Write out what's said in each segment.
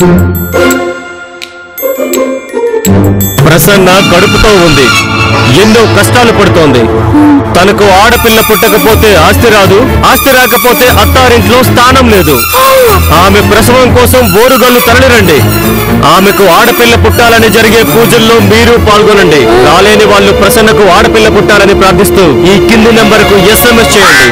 ప్రసన్న కడుపుతో ఉంది ఎన్నో కష్టాలు పడుతోంది తనకు ఆడపిల్ల పుట్టకపోతే ఆస్తి రాదు ఆస్తి రాకపోతే అత్తారింట్లో స్థానం లేదు ఆమె ప్రసవం కోసం ఓరుగల్లు తరలిరండి ఆమెకు ఆడపిల్ల పుట్టాలని జరిగే పూజల్లో మీరు పాల్గొనండి రాలేని వాళ్ళు ప్రసన్నకు ఆడపిల్ల పుట్టాలని ప్రార్థిస్తూ ఈ కింది నెంబర్కు ఎస్ఎంఎస్ చేయండి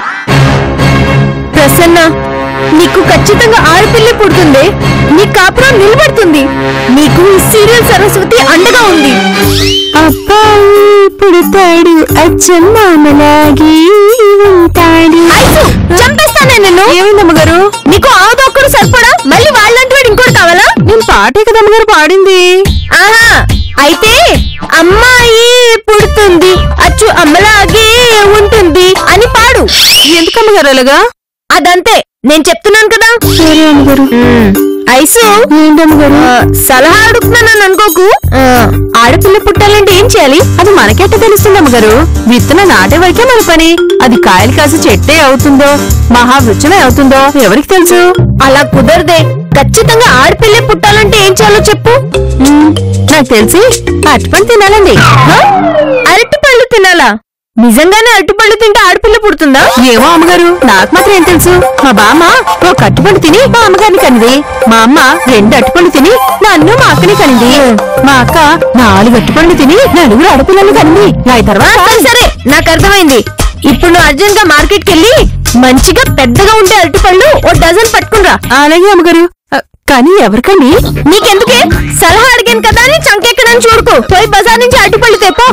ప్రసన్న నీకు ఖచ్చితంగా ఆడపిల్ల పుడుతుంది నీ కాపురం నిలబడుతుంది నీకు ఈ సీరియల్ సరస్వతి అండగా ఉంది అబ్బాయి పుడతాడు అచ్చమ్మామలాగి ఉంటాడు చంపేస్తానే నిన్ను ఏమైందమ్మగారు నీకు ఆవుదొక్కడు సరిపడా మళ్ళీ వాళ్ళంటి వాడు ఇంకోటి కావాలా నేను పాటే కదా అమ్మగారు పాడింది ఆహా అయితే అమ్మాయి పుడుతుంది అచ్చు అమ్మలాగే ఉంటుంది అని పాడు ఎందుకమ్మగారు అలాగా అదంతే నేను చెప్తున్నాను కదా సరే అమ్మగారు ఐసు ఏంటమ్మగారు సలహా అడుగుతున్నాను అనుకోకు ఆ, ఆడపిల్ల పుట్టాలంటే ఏం చేయాలి అది మనకెట్ట తెలుస్తుంది అమ్మగారు విత్తనం నాటే వరకే మన పని అది కాయలు కాసి చెట్టే అవుతుందో మహావృక్షమే అవుతుందో ఎవరికి తెలుసు అలా కుదరదే ఖచ్చితంగా ఆడపిల్ల పుట్టాలంటే ఏం చేయాలో చెప్పు నాకు తెలిసి అరటిపండు తినాలండి అరటిపళ్ళు తినాలా నిజంగానే అరటిపళ్ళు తింటే ఆడపిల్ల పుడుతుందా ఏమో అమ్మగారు నాకు మాత్రం ఏం తెలుసు మా బామ్మ ఓ కట్టుపండు తిని మా అమ్మగారిని కనింది మా అమ్మ రెండు అట్టుపండు తిని నన్ను మా అక్కని కనింది మా అక్క నాలుగు అట్టుపండు తిని నలుగురు ఆడపిల్లలు కనింది ఆ తర్వాత సరే నాకు అర్థమైంది ఇప్పుడు నువ్వు అర్జెంట్ గా మార్కెట్ కెళ్ళి మంచిగా పెద్దగా ఉండే అరటిపళ్ళు ఓ డజన్ పట్టుకునిరా అలాగే అమ్మగారు కానీ ఎవరికండి నీకెందుకే సలహా అడిగాను కదా అని చంకెక్కడని చూడుకో పోయి బజార్ నుంచి అరటిపళ్ళు తెపో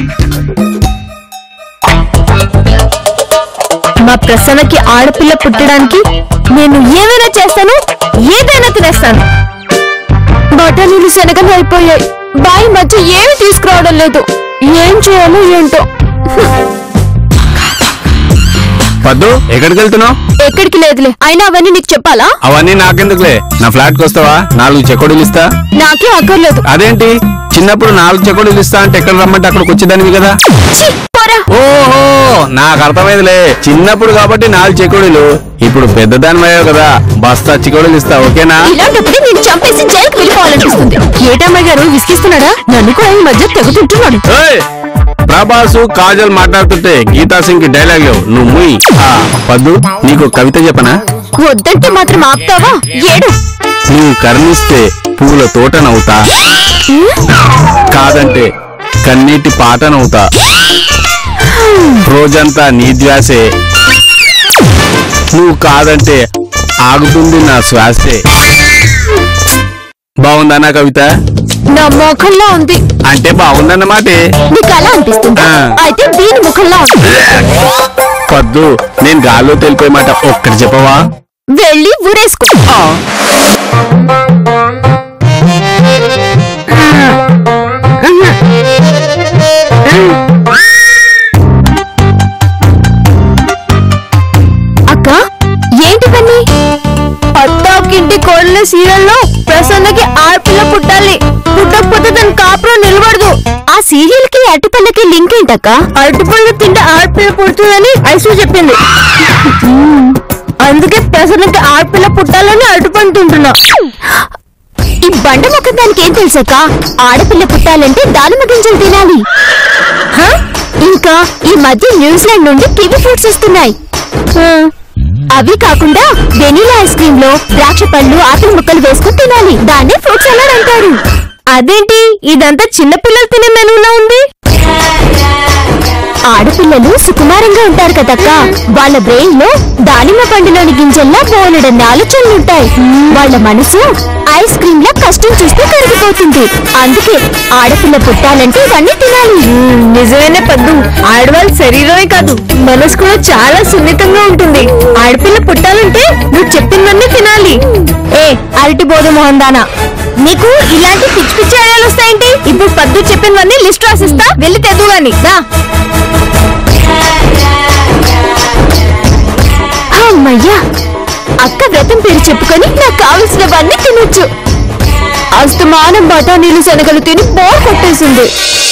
మా ప్రసన్నకి ఆడపిల్ల పుట్టడానికి నేను ఏమైనా చేస్తాను ఏదైనా తినేస్తాను బఠానీలు శనగలు అయిపోయాయి బాయి మధ్య ఏమి తీసుకురావడం లేదు ఏం చేయాలో ఏంటో పద్దు ఎక్కడికి వెళ్తున్నావు ఎక్కడికి లేదులే అయినా అవన్నీ నీకు చెప్పాలా అవన్నీ నాకెందుకులే నా ఫ్లాట్ కి వస్తావా నాలుగు చెకోడీలు ఇస్తా నాకే అక్కర్లేదు అదేంటి చిన్నప్పుడు నాలుగు చెకోడీలు ఇస్తా అంటే ఎక్కడ రమ్మంటే అక్కడికి వచ్చేదానివి కదా ఛీ, పోరా ఓహో నాకు అర్థమైందిలే చిన్నప్పుడు కాబట్టి నాలుగు చెకోడీలు ఇప్పుడు పెద్దదానివయ్యావు కదా బస్తా చికోడీలు ఇస్తా ఓకేనా ఇలాంటప్పుడు నేను చంపేసి జైలుకి వెళ్ళిపోవాలనిపిస్తుంది ఏటమ్మాయి గారు విసిగిస్తున్నాడా నన్ను కూడా ఈ మధ్య తెగుతుంటున్నాడు ఏయ్! ప్రభాసు కాజల్ మాట్లాడుతుంటే గీతా సింగ్ కి డైలాగ్ లేవు నువ్వు ముయ్ ఆ, పద్దు నీకు కవిత చెప్పనా వద్దంటే మాత్రం ఆపుతావా ఏడు నువ్వు కరుణిస్తే పూల తోటనవుతా కాదంటే కన్నీటి పాటనవుతా రోజంతా నీ ధ్యాసే నువ్వు కాదంటే ఆగుతుంది నా శ్వాసే బాగుందన్నా కవిత నా ముఖంలో ఉంది అంటే బాగుందన్నమాటే నీకు అలా అనిపిస్తుంది ఆ. అయితే దీని ముఖంలో ఉంది పద్దు నేను గాల్లో తెలిపోయే మాట ఒక్కటి చెప్పవా వెళ్ళి ఊరేసుకో అక్క ఏంటి పని పత్తాకింటి కోడల సీరియల్లో ప్రసన్నకి ఆడపిల్ల పుట్టాలి పుట్టకపోతే దాని కాపురం నిలబడదు ఆ సీరియల్ కి అరటిపళ్ళకి లింక్ ఏంటక్క అరటిపళ్ళు తింటే ఆడపిల్ల పుడుతుందని ఐసు చెప్పింది అందుకే ప్రసన్నకి ఆడపిల్ల పుట్టాలని అరటిపండు తింటున్నా ఈ బండ మొక్క దానికి ఏం తెలుసక్క ఆడపిల్ల పుట్టాలంటే దానిమ్మ గింజలు తినాలి హ? ఇంకా ఈ మధ్య న్యూజిలాండ్ నుండి కివి ఫ్రూట్స్ వస్తున్నాయి హ. అవి కాకుండా వెనీలా ఐస్ క్రీమ్ లో ద్రాక్ష పళ్ళు ఆపిల్ ముక్కలు వేసుకుని తినాలి దాన్నే ఫ్రూట్ సలాడ్ అంటారు అదేంటి ఇదంతా చిన్నపిల్లలు తినే మెనూలా ఉంది ఆడపిల్లలు సుకుమారంగా ఉంటారు కదక్క వాళ్ళ బ్రెయిన్ లో దానిమ్మ పండులోని గింజల్లా బోలెడన్ని ఆలోచనలుంటాయి వాళ్ళ మనసు ఐస్ క్రీమ్ లా కష్టం చూస్తే కరిగిపోతుంది అందుకే ఆడపిల్ల పుట్టాలంటే ఇవన్నీ తినాలి నిజమేనే పద్దు ఆడవాళ్ళ శరీరమే కాదు మనసు కూడా చాలా సున్నితంగా ఉంటుంది ఆడపిల్ల పుట్టాలంటే నువ్వు చెప్పినవన్నీ తినాలి ఏ అరటి బోధ మోహన్ దానా నీకు ఇలాంటి పిచ్చి పిచ్చి ఐడియాలు వస్తాయేంటి ఇప్పుడు పద్దు చెప్పినవన్నీ లిస్ట్ రాసిస్తా వెళ్ళి తెద్దు గాని రా అమ్మయ్యా అక్క వ్రతం పేరు చెప్పుకొని నాకు కావలసినవన్నీ తినొచ్చు అస్తమానం బఠానీలు శనగలు తిని బోర్ కొట్టేసింది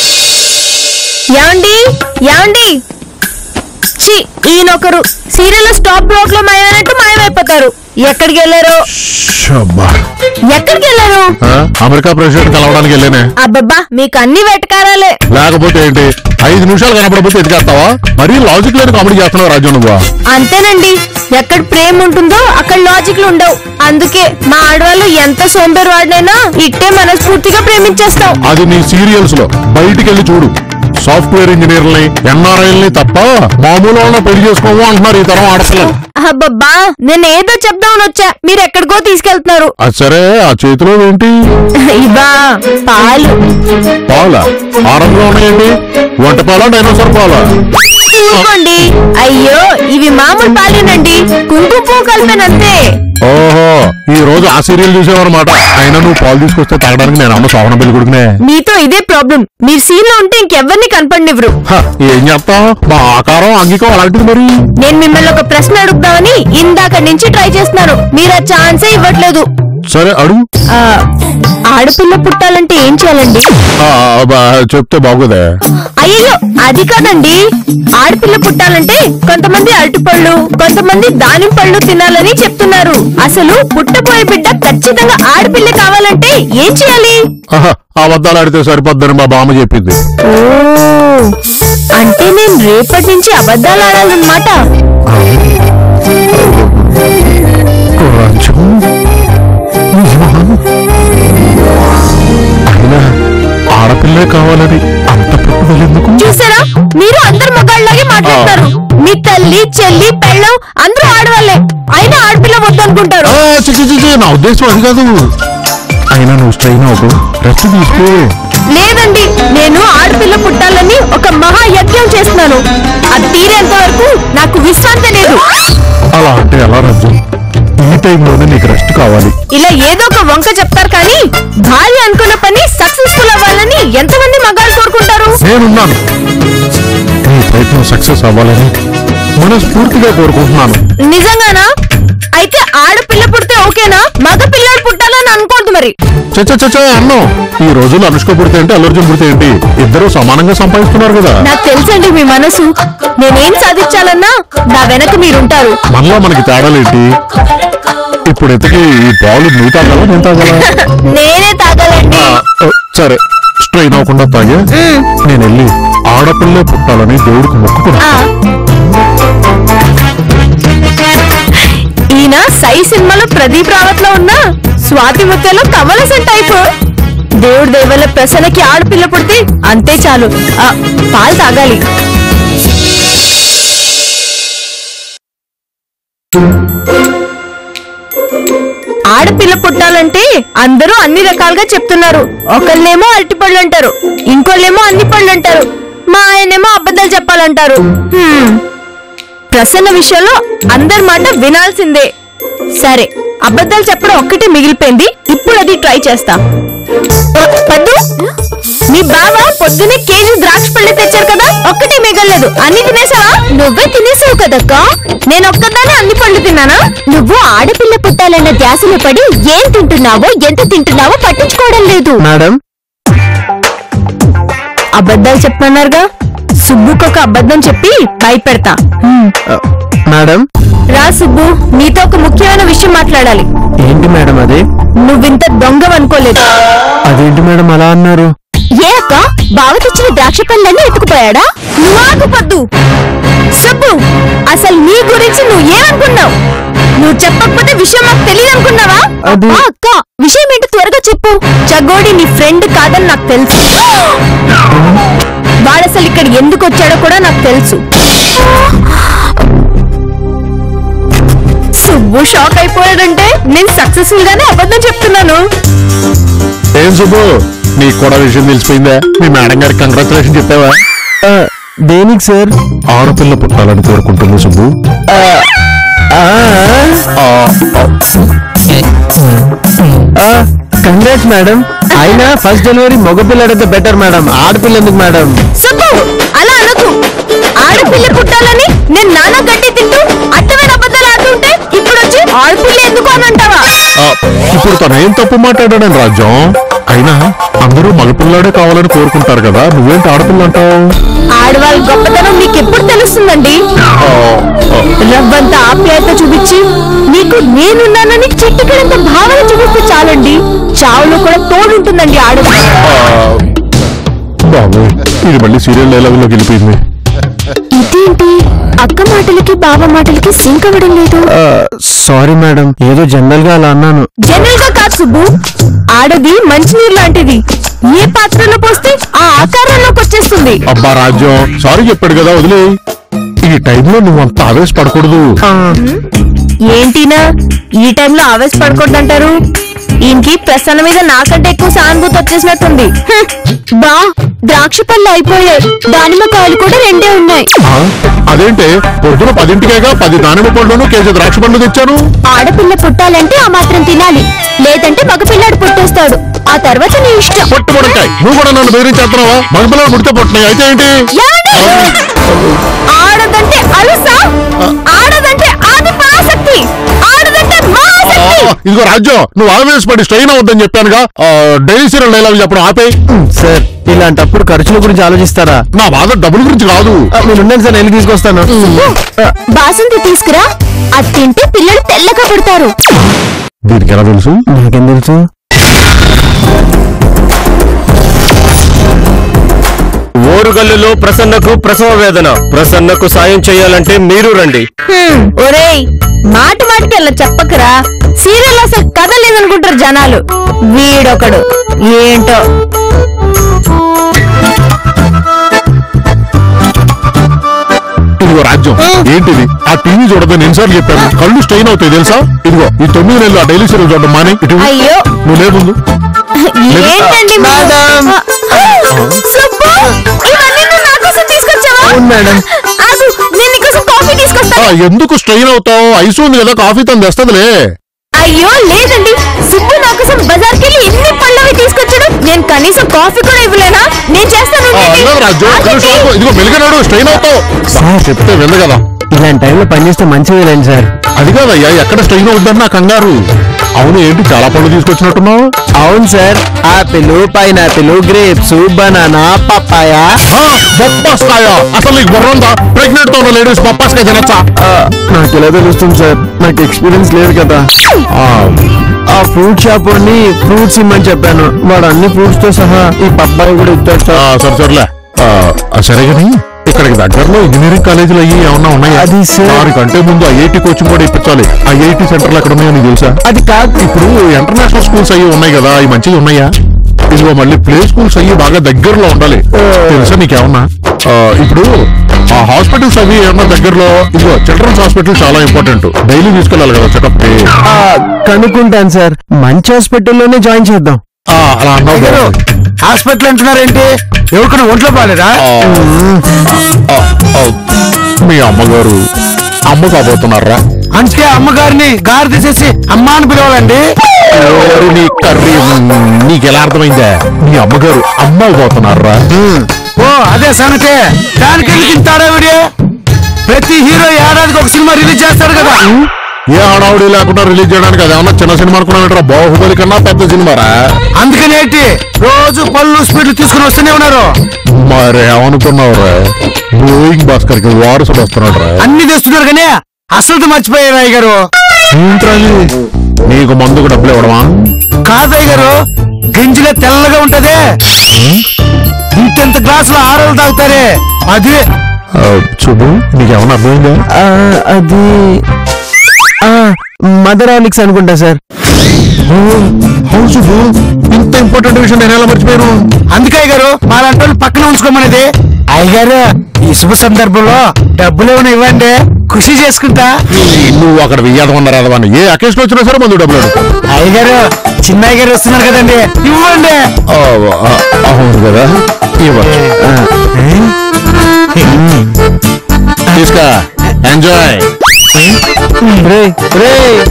యాండి యాండి ఛీ ఈయనొకరు సీరియల్ స్టాప్ బ్లాక్ లో మాయమైనట్టు మాయమైపోతారు ఎక్కడికి వెళ్ళారు షబ్బా. ఎక్కడికి వెళ్ళారు ఆ, అమెరికా ప్రెసిడెంట్ కలవడానికి వెళ్ళానే అబ్బబ్బా మీకు అన్ని వెటకారాలే లేకపోతే ఏంటి ఐదు నిమిషాలు కనపడకపోతే ఎదిగేస్తావా మరీ లాజిక్ లేని కామెడీ చేస్తున్నావు రాజు నువ్వు అంతేనండి ఎక్కడ ప్రేమ ఉంటుందో అక్కడ లాజిక్లు ఉండవు అందుకే మా ఆడవాళ్ళు ఎంత సోంబేరు వాడినైనా ఇట్టే మనస్ఫూర్తిగా ప్రేమించేస్తాం అది నీ సీరియల్స్ లో బయటికి వెళ్ళి చూడు సాఫ్ట్వేర్ ఇంజనీర్లని ఎన్ఆర్ఐల్ని తప్ప మామూలు వాళ్ళని పెళ్లి చేసుకోము అంటున్నారు ఈ తరం ఆడపిల్లలు అబ్బబ్బా నేను ఏదో చెప్దామని వచ్చా మీరు ఎక్కడికో తీసుకెళ్తున్నారు అది సరే ఆ చేతిలో ఏంటి ఇవా పాలు పాల ఆరంలో ఉన్నాయండి వంట పాల డైనోసార్ పాల ఊరుకోండి అయ్యో ఇవి మామూలు పాలేనండి కుంకుమ పువ్వు కలిపానంతే ఓహో ఈ రోజు ఆ సీరియల్ చూసేవారన్నమాట అయినా నువ్వు పాలు తీసుకొస్తే తాగడానికి నేను అమ్మ సోహన పెళ్లి కొడుకునే మీతో ఇదే ప్రాబ్లం మీరు సీన్ లో ఉంటే ఇంకెవ్వరిని కనపడినివ్వరు హ, ఏం చెప్తాం మా ఆకారం అంగీకం అలాంటిది మరి నేను మిమ్మల్ని ఒక ప్రశ్న అడుగుదామని ఇందాక నుంచి ట్రై చేస్తున్నాను మీరు ఆ ఛాన్సే ఇవ్వట్లేదు సరే అడుగు ఆ, ఆడపిల్ల పుట్టాలంటే ఏం చేయాలండి ఆ, బా, చెప్తే బాగోదే అయ్యో అది కాదండి ఆడపిల్ల పుట్టాలంటే కొంతమంది అరటిపళ్ళు కొంతమంది దానిమ్మ పళ్ళు తినాలని చెప్తున్నారు అసలు పుట్టబోయే బిడ్డ ఖచ్చితంగా ఆడపిల్ల కావాలంటే ఏం చేయాలి ఆహా, అబద్ధాలు ఆడితే సరిపోద్దని మా బామ్మ చెప్పింది ఓ అంటే నేను రేపటి నుంచి అబద్ధాలు ఆడాలన్నమాట కొంచెం నిజమా? అయినా ఆడపిల్లే కావాలని అంత పట్టుదల ఎందుకు చూసారా మీరు అందరు మగాళ్ళలాగే మాట్లాడతారు మీ తల్లి చెల్లి పెళ్ళం అందరూ ఆడవాళ్ళే అయినా ఆడపిల్ల వద్దనుకుంటారు ఆ, చి, చి, చి, చి, నా ఉద్దేశం అది కాదు అయినా నువ్వు స్ట్రైన్ అవ్వకు రెస్ట్ తీసుకో లేదండి నేను ఆడపిల్ల పుట్టాలని ఒక మహా యజ్ఞం చేస్తున్నాను అది తీరేంత వరకు నాకు విశ్రాంతి లేదు అలా అంటే ఎలా రజ్జు ఈ టైంలోనే నీకు రెస్ట్ కావాలి ఇలా ఏదో ఒక వంక చెప్తారు కానీ భార్య అనుకున్న పని సక్సెస్ఫుల్ అవ్వాలని ఎంతమంది మగాళ్ళు కోరుకుంటారు నేనున్నాను నీ ప్రయత్నం సక్సెస్ అవ్వాలని మనస్ఫూర్తిగా కోరుకుంటున్నాను నిజంగానా అయితే ఆడపిల్ల పుడితే ఓకేనా మగ పిల్లాడు పుట్టాలని అనుకోవద్దు మరి చచ్చ చచ్చ అన్నం ఈ రోజుల్లో అనుష్క పుడితే ఏంటి అల్లర్జున్ పుడితే ఏంటి ఇద్దరు సమానంగా సంపాదిస్తున్నారు కదా నాకు తెలుసండి మీ మనసు నేనేం సాధించాలన్నా నా వెనక మీరుంటారు మనలో మనకి తేడాలేంటి ఇప్పుడు ఎతకి ఈ పాలు నువ్వు తాగాలా నేను తాగాలా నేనే తాగాలండి ఆ, ఆ, సరే స్ట్రెయిన్ అవ్వకుండా తాగే నేను వెళ్ళి ఆడపిల్లే పుట్టాలని దేవుడికి మొక్కుకున్నా ఆ. ఈయన సై సినిమాలో ప్రదీప్ రావత్ లో ఉన్న స్వాతి ముత్యాలో కమలసన్ టైప్ దేవుడి దేవల్ల ప్రసన్నకి ఆడపిల్ల పుడితే అంతే చాలు ఆ, పాలు తాగాలి ఆడపిల్ల పుట్టాలంటే అందరూ అన్ని రకాలుగా చెప్తున్నారు ఒకళ్ళేమో అరటిపళ్ళు అంటారు ఇంకోళ్ళేమో అన్ని పళ్ళు అంటారు మా ఆయనేమో అబద్ధాలు చెప్పాలంటారు హ్మ్. ప్రసన్న విషయంలో అందరి మాట వినాల్సిందే సరే అబద్ధాలు చెప్పడం ఒక్కటే మిగిలిపోయింది ఇప్పుడు అది ట్రై చేస్తా పద్దు మీ బావ పొద్దునే కేజీ ద్రాక్ష పళ్ళు తెచ్చారు కదా ఒక్కటే మిగలలేదు అన్ని తినేసావా నువ్వే తినేసావు కదక్కా నేను ఒక్కదానే అన్ని పళ్ళు తిన్నానా నువ్వు ఆడపిల్ల పుట్టాలన్న ధ్యాసలో పడి ఏం తింటున్నావో ఎంత తింటున్నావో పట్టించుకోవడం లేదు మేడం అబద్ధాలు చెప్పమన్నారుగా సుబ్బుకొక అబద్ధం చెప్పి భయపెడతా హ్మ్. మేడం రా సుబ్బు నీతో ఒక ముఖ్యమైన విషయం మాట్లాడాలి ఏంటి మేడం అది నువ్వింత దొంగవనుకోలేదు అదేంటి మేడం అలా అన్నారు ఏ అక్క బావ తెచ్చిన ద్రాక్ష పళ్ళన్నీ ఎత్తుకుపోయాడా నువ్వు ఆకుపద్దు సుబ్బు అసలు నీ గురించి నువ్వు ఏమనుకున్నావు నువ్వు చెప్పకపోతే విషయం మాకు తెలియదు అనుకున్నావా అది- అబ్బా, అక్క విషయం ఏంటో త్వరగా చెప్పు చగోడి నీ ఫ్రెండ్ కాదని నాకు తెలుసు వాడసలు ఇక్కడ ఎందుకు వచ్చాడో కూడా నాకు తెలుసు సుబ్బు షాక్ అయిపోయాడంటే నేను సక్సెస్ఫుల్ గానే అబద్ధం చెప్తున్నాను ఏం సుబ్బు నీకు కూడా విషయం తెలిసిపోయిందా మీ మేడం గారికి కంగ్రాచులేషన్ చెప్పావా దేనికి సార్ ఆడపిల్ల పుట్టాలని కోరుకుంటుంది సుబ్బు కంగ్రాట్స్ మేడం అయినా ఫస్ట్ డెలివరీ మగ పిల్లడైతే బెటర్ మేడం ఆడపిల్ల ఎందుకు మేడం సుబ్బు అలా అనకు ఆడపిల్ల పుట్టాలని నేను నానా గడ్డి తింటూ అడ్డమైన అబద్ధాలు ఆడుతుంటే ఇప్పుడు వచ్చి ఆడపిల్ల ఎందుకు అని అంటావా ఆ, ఇప్పుడు తను ఏం తప్పు మాట్లాడాడని రాజ్యం అయినా అందరూ మగపిల్లాడే కావాలని కోరుకుంటారు కదా నువ్వేంటి ఆడపిల్ల అంటావు ఆడవాళ్ళ గొప్పతనం మీకు ఎప్పుడు తెలుస్తుందండి రవ్వంత ఆప్యాయత చూపించి మీకు నేనున్నానని చిట్టుకడంత భావన చూపిస్తే చాలండి చావులో కూడా తోడుంటుందండి ఆడవాళ్ళు బాబోయ్ ఇది మళ్ళీ సీరియల్ డైలాగ్ లోకి వెళ్ళిపోయింది ఇదేంటి అక్క మాటలకి బావ మాటలకి సింక్ అవ్వడం లేదు సారీ మేడం ఏదో జనరల్ గా అలా అన్నాను జనరల్ గా కాదు సుబ్బు ఆడది మంచినీరు లాంటిది ఏ పాత్రలో పోస్తే ఆ ఆకారంలోకి వచ్చేస్తుంది అబ్బా రాజ్యం సారీ చెప్పాడు కదా వదిలే ఈ టైంలో నువ్వు అంత ఆవేశపడకూడదు ఏంటినా ఈ టైంలో ఆవేశపడకూడదంటారు ఈయనకి ప్రసన్న మీద నాకంటే ఎక్కువ సానుభూతి వచ్చేసినట్టుంది హ్మ్. బా ద్రాక్ష పళ్ళు అయిపోయాయి దానిమ్మ కాయలు కూడా రెండే ఉన్నాయి ఆ? అదేంటే పొద్దున పదింటికేగా పది దానిమ్మ పండ్లను కేజీ ద్రాక్ష పండ్లు తెచ్చాను ఆడపిల్ల పుట్టాలంటే ఆ మాత్రం తినాలి లేదంటే మగపిల్లాడు పుట్టేస్తాడు ఆ తర్వాత నీ ఇష్టం పట్టుబడుంటాయి నువ్వు కూడా నన్ను బెదిరించేస్తున్నావా మగపిల్లలు పుడితే పుట్టినాయి అయితే ఏంటి ఏమండి? ఆడదంటే అలుసా ఆడదంటే ఆది పరాశక్తి ఆడదంటే ఆ, మహాశక్తి ఇదిగో రాజ్యం నువ్వు ఆవేశపడి స్ట్రెయిన్ అవద్దని చెప్పానుగా ఆ, డైలీ సీరియల్ డైలాగ్ చెప్పడం ఆపే సార్ ఇలాంటప్పుడు ఖర్చుల గురించి ఆలోచిస్తారా నా బాధ డబ్బుల గురించి కాదు ఆ, మీరు ఉండండి సార్ వెళ్ళి తీసుకొస్తాను బాసంతి తీసుకురా అది తింటే పిల్లలు తెల్లగా పుడతారు దీనికి ఎలా తెలుసు నాకేం తెలుసు ఓరుగల్లులో ప్రసన్నకు ప్రసవ వేదన ప్రసన్నకు సాయం చేయాలంటే మీరు రండి హ్మ్, ఒరేయ్ మాట మాటకి అలా చెప్పకరా సీరియల్ అసలు కథ లేదనుకుంటారు జనాలు వీడొకడు ఏంటో ఇదిగో రాజ్యం ఏంటిది ఆ టీవీ చూడదని ఎన్నిసార్లు చెప్పాను కళ్ళు స్ట్రెయిన్ అవుతాయి తెలుసా ఇదిగో ఈ తొమ్మిది నెలలు ఆ డైలీ సీరియల్ చూడడం మానే ఇటు అయ్యో నువ్వు లేముందు ఏంటండి మీరు? మేడం. ఆ, సుబ్బు, ఇవన్నీ నువ్వు నా కోసం తీసుకొచ్చావా అవును మేడం. ఆగు, నేను నీకోసం కాఫీ తీసుకొస్తాను ఆ, ఎందుకు స్ట్రెయిన్ అవుతావు ఐస్ ఉంది కదా కాఫీ తను తెస్తదిలే అయ్యో లేదండి సుబ్బు నా కోసం బజార్కి వెళ్ళి ఎన్ని పళ్ళవి తీసుకొచ్చాడు నేను కనీసం కాఫీ కూడా ఇవ్వలేనా నేను చేస్తాను ఆ, ఉండండి. అన్నాను రాజ్యం ఒక్క నిమిషం ఆగండి. ఆగు. ఇదిగో మెలిగినాడు స్ట్రెయిన్ అవుతావు సార్. చెప్తే వింద కదా ఇలాంటి టైంలో పనిచేస్తే మంచిది లేండి సార్ అది కాదయ్యా ఎక్కడ స్ట్రెయిన్ అవుద్దని నా కంగారు అవును ఏంటి చాలా పళ్ళు తీసుకొచ్చినట్టున్నావు అవును sir apple pineapple grapes banana papaya ఆ, బొప్పాస్కాయా అసలు నీకు బుర్రందా ప్రెగ్నెంట్ తో ఉన్న లేడీస్ బొప్పాస్కాయ తినచ్చా నాకు ఎలా తెలుస్తుంది సార్ నాకు ఎక్స్పీరియన్స్ లేదు కదా ఆ ఫ్రూట్ షాప్ వాడిని ఫ్రూట్స్ ఇమ్మని చెప్పాను వాడు అన్ని ఫ్రూట్స్ తో సహా ఈ పప్పాయి కూడా ఇచ్చాడు సార్ సరే సరేలే ఆ, ఆ, సరే కానీ ఇక్కడికి దగ్గరలో ఇంజనీరింగ్ కాలేజీలు అయ్యి ఏమన్నా ఉన్నాయా అది సార్. దానికంటే ముందు ఐఐటి కోచింగ్ కూడా ఇప్పించాలి ఐఐటి సెంటర్లు ఎక్కడ ఉన్నాయో నీకు తెలుసా అది కాదు ఇప్పుడు ఇంటర్నేషనల్ స్కూల్స్ అయ్యి ఉన్నాయి కదా అవి మంచిగా ఉన్నాయా ఇదిగో మళ్ళీ ప్లే స్కూల్స్ అయ్యి బాగా దగ్గరలో ఉండాలి తెలుసా నీకేమన్నా ఆ, ఇప్పుడు ఆ హాస్పిటల్స్ అవి ఏమన్నా దగ్గరలో ఇదిగో చిల్డ్రన్స్ హాస్పిటల్ చాలా ఇంపార్టెంట్ డైలీ తీసుకెళ్ళాలి కదా చెకప్ కి ఆ, కనుక్కుంటాను సార్ మంచి హాస్పిటల్లోనే జాయిన్ చేద్దాం ఆ, అలా అన్నావు బాగుంది. హాస్పిటల్ అంటున్నారేంటి ఎవరికైనా ఒంట్లో బాగాలేదా ఆ, ఆ, మీ అమ్మగారు అమ్మ కాబోతున్నారా అందుకే అమ్మగారిని గారి తీసేసి అమ్మ అని పిలవాలండి ఎవరు నీ కర్రీ నీకు ఎలా అర్థమైందా మీ అమ్మగారు అమ్మ పోతున్నారా ఓ అదే సంగతే దానికి ఎందుకు ఇంత హడావిడి? ప్రతి హీరో ఏడాదికి ఒక సినిమా రిలీజ్ చేస్తాడు కదా ఏ హడావుడి లేకుండా రిలీజ్ చేయడానికి అది ఏమన్నా చిన్న సినిమా అనుకున్నామంటారా బాహుబలి కన్నా పెద్ద సినిమారా అందుకని ఏంటి రోజు పళ్ళు స్పీడ్లు తీసుకుని వస్తూనే ఉన్నారు మరి ఏమనుకున్నావురా బ్లోయింగ్ భాస్కర్ కి వారసుడు వస్తున్నాడు రా అన్ని తెస్తున్నారు కానీ అసలు మర్చిపోయారు అయ్య గారు నీకు మందుకు డబ్బులు ఇవ్వడమా కాదయ్య గారు గింజలే తెల్లగా ఉంటదే ఇంతెంత గ్లాసులు ఆరలు తాగుతారే అది ఆ, చూడు నీకేమన్నా అర్థమైందా ఆ, అది మదర్ ఆలిక్స్ అనుకుంటా సార్ అవును సుబ్బు ఇంత ఇంపార్టెంట్ విషయం నేను ఎలా మర్చిపోయాను అందుకే అయ్య గారు మా లాంటి వాళ్ళు పక్కన ఉంచుకోమనేది అయ్యగారు ఈ శుభ సందర్భంలో డబ్బులు ఏమైనా ఇవ్వండి ఖుషి చేసుకుంటా నువ్వు అక్కడ వెయ్యాదం అన్నారు అదవాన్ని ఏ అకేషన్ వచ్చినా సరే మందు డబ్బులు అడుగు. అయ్యగారు చిన్నయ్య గారు వస్తున్నారు కదండి ఇవ్వండి ఆ, ఆ, అవును కదా ఇవ్వచ్చు తీసుకో ఎంజాయ్ రే రే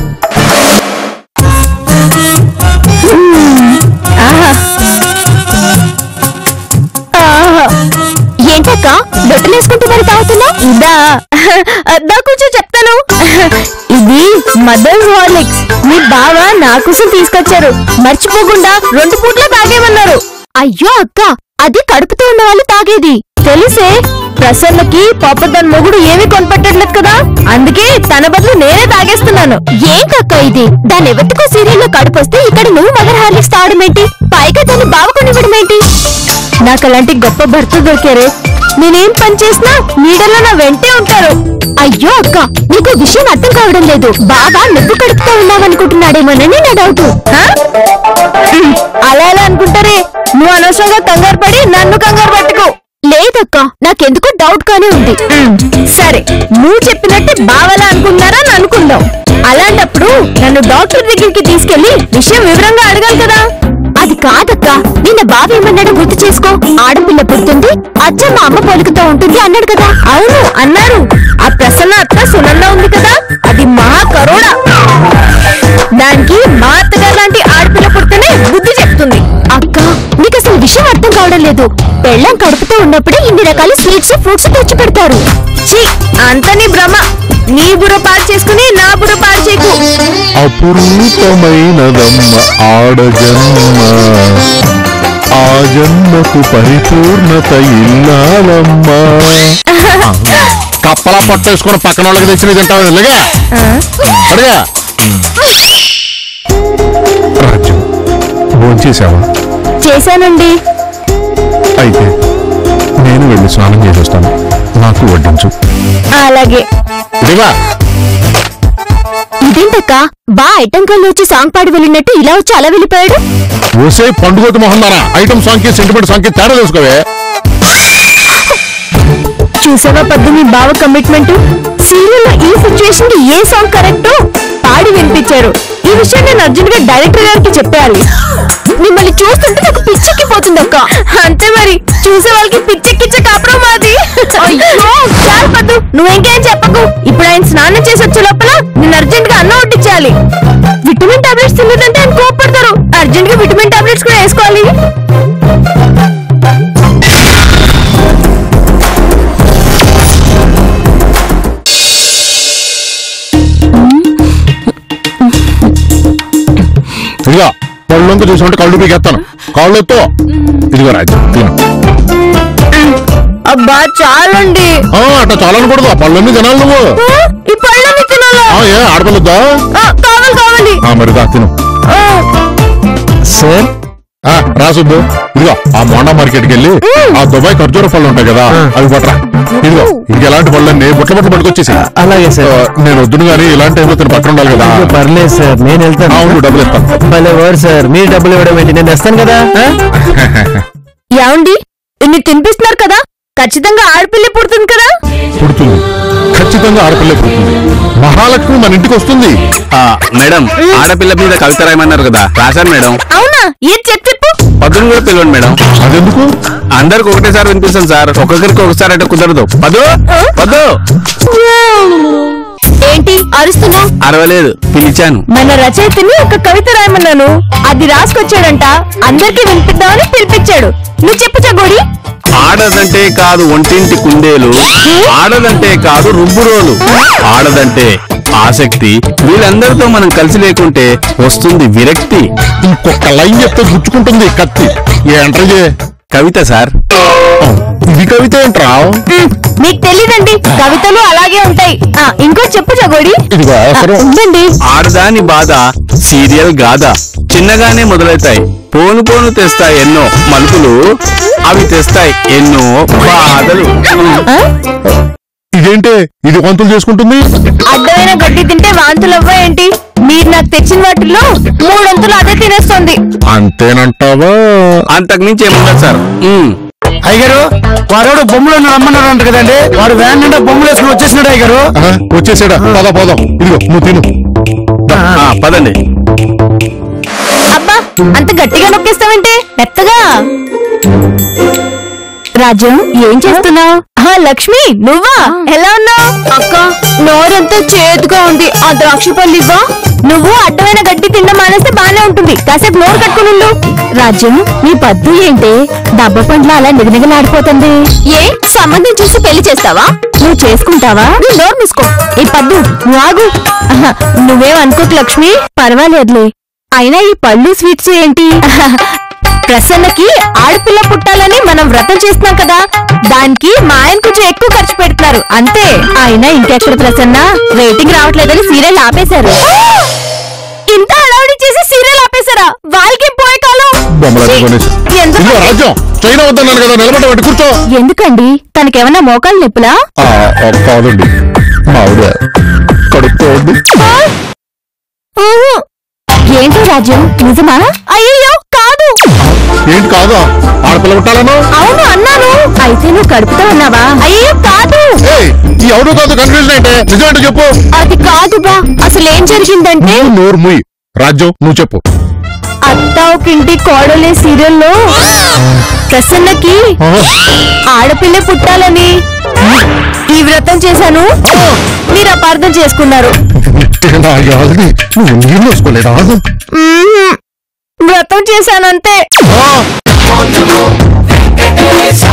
ఆహా. ఏంటక్క లొట్టలేసుకుంటూ మరి తాగుతున్నా ఇదా అద్దా కూర్చో చెప్తాను ఇది మదర్స్ హార్లిక్స్ మీ బావ నా కోసం తీసుకొచ్చారు మర్చిపోకుండా రెండు పూట్ల తాగేమన్నారు అయ్యో అక్క అది కడుపుతో ఉన్న వాళ్ళు తాగేది తెలిసే ప్రసన్నకి పాప తన మొగుడు ఏమీ కొనపెట్టట్లేదు కదా అందుకే తన బదులు నేనే తాగేస్తున్నాను ఏంటక్క ఇది దాని ఎవరికో సీరియల్లో కడుపొస్తే ఇక్కడ నువ్వు మదర్ హార్లిక్స్ తాగడమేంటి పైగా దాన్ని బావకొనివ్వడం ఏంటి నాకు అలాంటి గొప్ప భర్త దొరికారే నేనేం పని చేసినా నీడలో నా వెంటే ఉంటారు అయ్యో అక్క నీకు విషయం అర్థం కావడం లేదు బాగా నువ్వు కడుపుతో ఉన్నావనుకుంటున్నాడేమోనని నా డౌట్ అలా ఎలా అనుకుంటారే నువ్వు అనవసరంగా కంగారు పడి నన్ను కంగారు పట్టుకో లేదక్క నాకెందుకో డౌట్ గానే ఉంది సరే నువ్వు చెప్పినట్టే బావలా అనుకున్నారా అని అనుకుందాం అలాంటప్పుడు నన్ను డాక్టర్ దగ్గరికి తీసుకెళ్లి విషయం వివరంగా అడగాలి కదా అది కాదక్క నిన్న బావ ఏమన్నాడో గుర్తు చేసుకో ఆడపిల్ల పుడుతుంది అచ్చ మా అమ్మ పోలికతో ఉంటుంది అన్నాడు కదా అవును అన్నారు ఆ ప్రసన్న అత్త సునంద ఉంది కదా అది మహా కరోడా దానికి మా అత్తగారు లాంటి ఆడపిల్ల పుడితేనే బుద్ధి చెప్తుంది అక్క నీకు అసలు విషయం అర్థం కావడం లేదు పెళ్ళం కడుపుతో ఉన్నప్పుడే ఇన్ని రకాల స్వీట్స్ ఫ్రూట్స్ తెచ్చి పెడతారు ఛీ అంత నీ భ్రమ నీ బుర్ర పాడు చేసుకుని నా బుర్ర పాడు చేయకు అపురూపమైనదమ్మ ఆడజన్మ ఆ జన్మకు పరిపూర్ణత ఇల్లాలమ్మా కప్పలా పట్టేసుకుని పక్కన వాళ్ళకి తెచ్చిన తింటావు ఇలాగా అడిగా రాజ్యం భోంచేసావా చేశానండి అయితే నేను వెళ్ళి స్నానం చేసేస్తాను నాకు వడ్డించు అలాగే ఇదిగా ఇదేంటక్క బా ఐటం కళ్ళు వచ్చి సాంగ్ పాడి వెళ్ళినట్టు ఇలా వచ్చి అలా వెళ్ళిపోయాడు ఓసే పండుగ మొహందానా ఐటమ్ సాంగ్ కి సెంటిమెంట్ సాంగ్ కి తేడా తెలుసుకోవే చూసావా పద్దు మీ బావ కమిట్మెంట్ సీరియల్ లో ఈ సిచ్యువేషన్ కి ఏ సాంగ్ కరెక్టో పాడి వినిపించారు ఈ విషయం నేను అర్జున్ గా డైరెక్టర్ గారికి చెప్పాలి మిమ్మల్ని చూస్తుంటే నాకు పిచ్చెక్కిపోతుంది అక్క అంతే మరి చూసే వాళ్ళకి పిచ్చెక్కిచ్చే కాపురం మాది అయ్యో చాలు పద్దు నువ్వేంకేం చెప్పకు ఇప్పుడు ఆయన స్నానం చేసి వచ్చే లోపల నేను అర్జెంట్ గా అన్నం వడ్డించాలి విటమిన్ టాబ్లెట్స్ తిన్నదంటే ఆయన కోపడతారు అర్జెంట్ గా విటమిన్ టాబ్లెట్స్ కూడా వేసుకోవాలి ఇదిగా పళ్ళొంక చూసుకుంటే కళ్ళు పీకేస్తాను కాళ్ళు ఎత్తో ఇదిగో రాజ్యం తిను అబ్బా చాలండి ఆ, అట్లా చాలనకూడదు ఆ పళ్ళన్నీ తినాలి నువ్వు ఆ, ఈ పళ్ళని తినాలా ఆ, ఏ ఆడపిల్లొద్దా ఆ, కావాలి కావాలి ఆ, మరి దా తిను ఆ, సార్ ఆ, రా సుబ్బు ఇదిగో ఆ మోండా మార్కెట్ కి వెళ్ళి ఆ దుబాయ్ ఖర్జూర పళ్ళు ఉంటాయి కదా అవి పట్టరా ఇదిగో ఇంక ఎలాంటి పళ్ళన్నీ బుట్ల బుట్ల పట్టుకొచ్చేసి అలాగే ఆ, సార్ నేను వద్దును గానీ ఇలాంటి టైంలో తిని పక్కన ఉండాలి కదా అయ్యో, పర్లేదు సార్ నేను వెళ్తాను అవును డబ్బులు ఇస్తాను భలే వర్డ్ సార్ మీరు డబ్బులు ఇవ్వడం ఏంటి నేను తెస్తాను కదా ఆ? ఏమండి ఇన్ని తినిపిస్తున్నారు కదా ఖచ్చితంగా ఆడపిల్లి పుడుతుంది కదా పుడుతుంది ఖచ్చితంగా ఆడపిల్ల పుడుతుంది మహాలక్ష్మి మన ఇంటికి వస్తుంది ఆ, మేడం ఆడపిల్ల మీద కవిత రాయమన్నారు కదా రాశాను మేడం అవునా ఏం చెప్పు చెప్పు పద్దును కూడా పిలవండి మేడం అదెందుకు అందరికి ఒకటేసారి వినిపిస్తాను సార్ ఒక్కొక్కరికి ఒకసారి అంటే కుదరదు పద్దు పద్దు ఏంటి అరుస్తున్నావు అరవలేదు పిలిచాను మన రచయితని ఒక కవిత రాయమన్నాను అది రాసుకొచ్చాడంట అందరికీ వినిపిద్దామని పిలిపించాడు నువ్వు చెప్పు చగోడి ఆడదంటే కాదు ఒంటింటి కుందేలు ఆడదంటే కాదు రుబ్బురోలు ఆడదంటే ఆసక్తి వీళ్ళందరితో మనం కలిసి లేకుంటే వస్తుంది విరక్తి ఇంకొక లైన్ చెప్తే గుచ్చుకుంటుంది కత్తి ఏంట్రజే కవిత సార్ ఇది కవిత ఏంట్రా మీకు తెలీదండి కవితలు అలాగే ఉంటాయి ఆ, ఇంకో చెప్పు చగోడి ఇదిగో ఆ, అవసరం ఉందండి ఆడదాని బాధ సీరియల్ గాథ చిన్నగానే మొదలవుతాయి పోను పోను తెస్తాయి ఎన్నో మలుపులు అవి తెస్తాయి ఎన్నో బాధలు ఆ? ఇదేంటే ఇది వంతులు చేసుకుంటుంది అడ్డమైన గడ్డి తింటే వాంతులు అవ్వాయేంటి మీరు నాకు తెచ్చిన వాటిల్లో మూడొంతులు అదే తినేస్తుంది అంతేనంటావా అంతకు మించి ఏముండదు సార్ ఉమ్. అయ్యగారు వాడు బొమ్మలు రమ్మన్నారంట కదండి వాడు వ్యాన్ నిండా బొమ్మలు వేసుకుని వచ్చేసినాడు అయ్యగారు ఆ, వచ్చేసాడా పదా పోదాం ఇదిగో నువ్వు తిను ఆ, పదండి అబ్బా అంత గట్టిగా నొక్కేస్తావంటే మెత్తగా రాజు ఏం చేస్తున్నావు లక్ష్మి నువ్వా ఎలా ఉన్నావు అక్క నోరంతా చేదుగా ఉంది ఆ ద్రాక్ష పళ్ళు ఇవ్వా నువ్వు అడ్డమైన గడ్డి తినడం మానేస్తే బానే ఉంటుంది కాసేపు నోరు కట్టుకుని ఉండు. రాజు నీ పద్దు ఏంటి దెబ్బ పండ్ల అలా నిగనిగలాడిపోతుంది ఏ సంబంధం చూసి పెళ్లి చేస్తావా నువ్వు చేసుకుంటావా నువ్వు నోరు మూసుకో ఈ పద్దు నువ్వు ఆగు ఆహా, నువ్వేం అనుకోకు లక్ష్మి పర్వాలేదులే అయినా ఈ పళ్ళు స్వీట్స్ ఏంటి ప్రసన్నకి ఆడపిల్ల పుట్టాలని మనం వ్రతం చేస్తున్నాం కదా దానికి మా ఆయన కొంచెం ఎక్కువ ఖర్చు పెడుతున్నారు అంతే అయినా ఇంకెక్కడ ప్రసన్న రేటింగ్ రావట్లేదని సీరియల్ ఆపేశారు ఇంత అడవుడి చేసి సీరియల్ ఆపేశారా వాళ్ళకి పోయే కాలం బొమ్మలన్నీ ఛీ! కొనేసి ఎంత ఇదిగో రాజ్యం చైనా వద్దన్నాను కదా నిలబడబట్టి కూర్చో ఎందుకండి తనకేమన్నా మోకాలు నొప్పులా ఆ, ఆ, కాదండి మా ఆవిడ కడుపుతో ఉంది ఊహు. ఏంటి రాజ్యం నిజమా అయ్యో కాదు ఏంటి కాదా ఆడపిల్ల పుట్టాలను అవును అన్నాను అయితే నువ్వు కడుపుతో ఉన్నావా అయ్యో కాదు ఏయ్, ఈ అవును కాదు కన్ఫ్యూజన్ ఏంటే నిజమేంటో చెప్పు అది కాదు బా అసలు ఏం జరిగిందంటే నువ్వు నోరు ముయ్ రాజ్యం నువ్వు చెప్పు అత్త ఒక ఇంటి కోడలే సీరియల్లో ప్రసన్నకి ఆ, ఆడపిల్ల పుట్టాలని ఈ వ్రతం చేశాను మీరు అపార్థం చేసుకున్నారు నా యాదని నువ్వు నీళ్ళు వేసుకోలేదా మ్మ్. వ్రతం చేశానంతే ఆ,